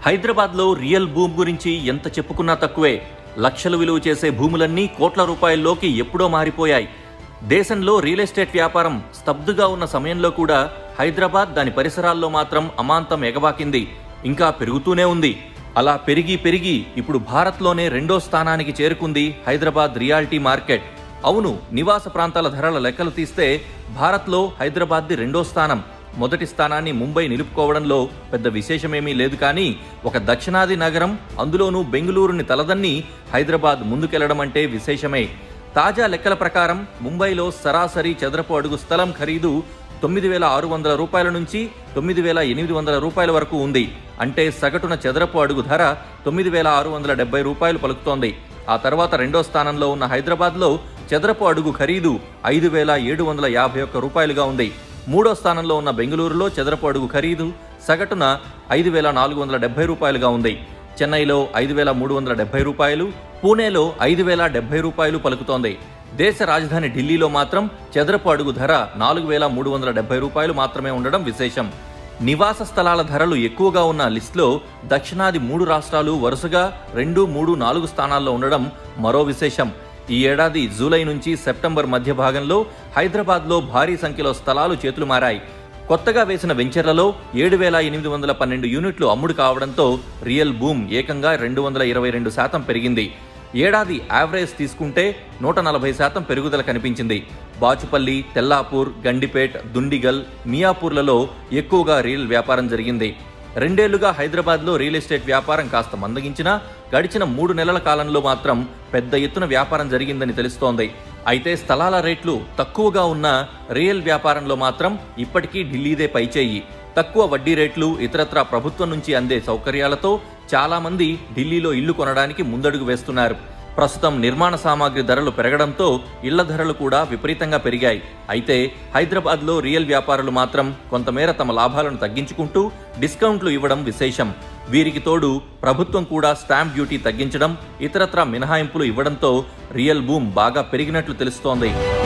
హైదరాబాద్లో రియల్ భూమి గురించి ఎంత చెప్పుకున్నా తక్కువే లక్షలు విలువ చేసే భూములన్నీ కోట్ల రూపాయల్లోకి ఎప్పుడో మారిపోయాయి దేశంలో రియల్ ఎస్టేట్ వ్యాపారం స్తబ్దుగా ఉన్న సమయంలో కూడా హైదరాబాద్ దాని పరిసరాల్లో మాత్రం అమాంతం ఎగబాకింది ఇంకా పెరుగుతూనే ఉంది అలా పెరిగి పెరిగి ఇప్పుడు భారత్లోనే రెండో స్థానానికి చేరుకుంది హైదరాబాద్ రియాలిటీ మార్కెట్ అవును నివాస ప్రాంతాల ధరల లెక్కలు తీస్తే భారత్లో హైదరాబాద్ది రెండో స్థానం మొదటి స్థానాన్ని ముంబై నిలుపుకోవడంలో పెద్ద విశేషమేమీ లేదు కానీ ఒక దక్షిణాది నగరం అందులోనూ బెంగళూరుని తలదన్ని హైదరాబాద్ ముందుకెళ్లడం అంటే విశేషమే తాజా లెక్కల ప్రకారం ముంబైలో సరాసరి చదరపు అడుగు స్థలం ఖరీదు తొమ్మిది వేల ఆరు వందల రూపాయల నుంచి తొమ్మిది వేల ఎనిమిది వందల రూపాయల వరకు ఉంది అంటే సగటున చదరపు అడుగు ధర తొమ్మిది వేల ఆరు వందల డెబ్బై రూపాయలు పలుకుతోంది ఆ తర్వాత రెండో స్థానంలో ఉన్న హైదరాబాద్లో చదరపు అడుగు ఖరీదు ఐదు వేల ఏడు వందల యాభై ఒక్క రూపాయలుగా ఉంది మూడో స్థానంలో ఉన్న బెంగళూరులో చదరపు అడుగు ఖరీదు సగటున ఐదు వేల నాలుగు వందల డెబ్బై రూపాయలుగా ఉంది చెన్నైలో ఐదు వేల మూడు వందల డెబ్బై రూపాయలు పూణేలో ఐదు వేల డెబ్బై రూపాయలు పలుకుతోంది దేశ రాజధాని ఢిల్లీలో మాత్రం చదరపు అడుగు ధర నాలుగు వేల మూడు వందల డెబ్బై రూపాయలు మాత్రమే ఉండడం విశేషం నివాస స్థలాల ధరలు ఎక్కువగా ఉన్న లిస్టులో దక్షిణాది మూడు రాష్ట్రాలు వరుసగా రెండు మూడు నాలుగు స్థానాల్లో ఉండడం మరో విశేషం ఈ ఏడాది జూలై నుంచి సెప్టెంబర్ మధ్య భాగంలో హైదరాబాద్లో భారీ సంఖ్యలో స్థలాలు చేతులు మారాయి కొత్తగా వేసిన వెంచర్లలో ఏడు వేల ఎనిమిది వందల పన్నెండు యూనిట్లు అమ్ముడు కావడంతో రియల్ బూమ్ ఏకంగా రెండు వందల ఇరవై రెండు శాతం పెరిగింది ఏడాది యావరేజ్ తీసుకుంటే నూట నలభై శాతం పెరుగుదల కనిపించింది బాచుపల్లి తెల్లాపూర్ గండిపేట్ దుండిగల్ మియాపూర్లలో ఎక్కువగా రియల్ వ్యాపారం జరిగింది రెండేళ్లుగా హైదరాబాద్లో రియల్ ఎస్టేట్ వ్యాపారం కాస్త మందగించినా గడిచిన మూడు నెలల కాలంలో మాత్రం పెద్ద ఎత్తున వ్యాపారం జరిగిందని తెలుస్తోంది అయితే స్థలాల రేట్లు తక్కువగా ఉన్న రియల్ వ్యాపారంలో మాత్రం ఇప్పటికీ ఢిల్లీదే పైచేయి తక్కువ వడ్డీ రేట్లు ఇతరత్రా ప్రభుత్వం నుంచి అందే సౌకర్యాలతో చాలా మంది ఢిల్లీలో ఇల్లు కొనడానికి ముందడుగు వేస్తున్నారు ప్రస్తుతం నిర్మాణ సామాగ్రి ధరలు పెరగడంతో ఇళ్ల ధరలు కూడా విపరీతంగా పెరిగాయి అయితే హైదరాబాద్లో రియల్ వ్యాపారులు మాత్రం కొంతమేర తమ లాభాలను తగ్గించుకుంటూ డిస్కౌంట్లు ఇవ్వడం విశేషం వీరికి తోడు ప్రభుత్వం కూడా స్టాంప్ డ్యూటీ తగ్గించడం ఇతరత్రా మినహాయింపులు ఇవ్వడంతో రియల్ బూమ్ బాగా పెరిగినట్లు తెలుస్తోంది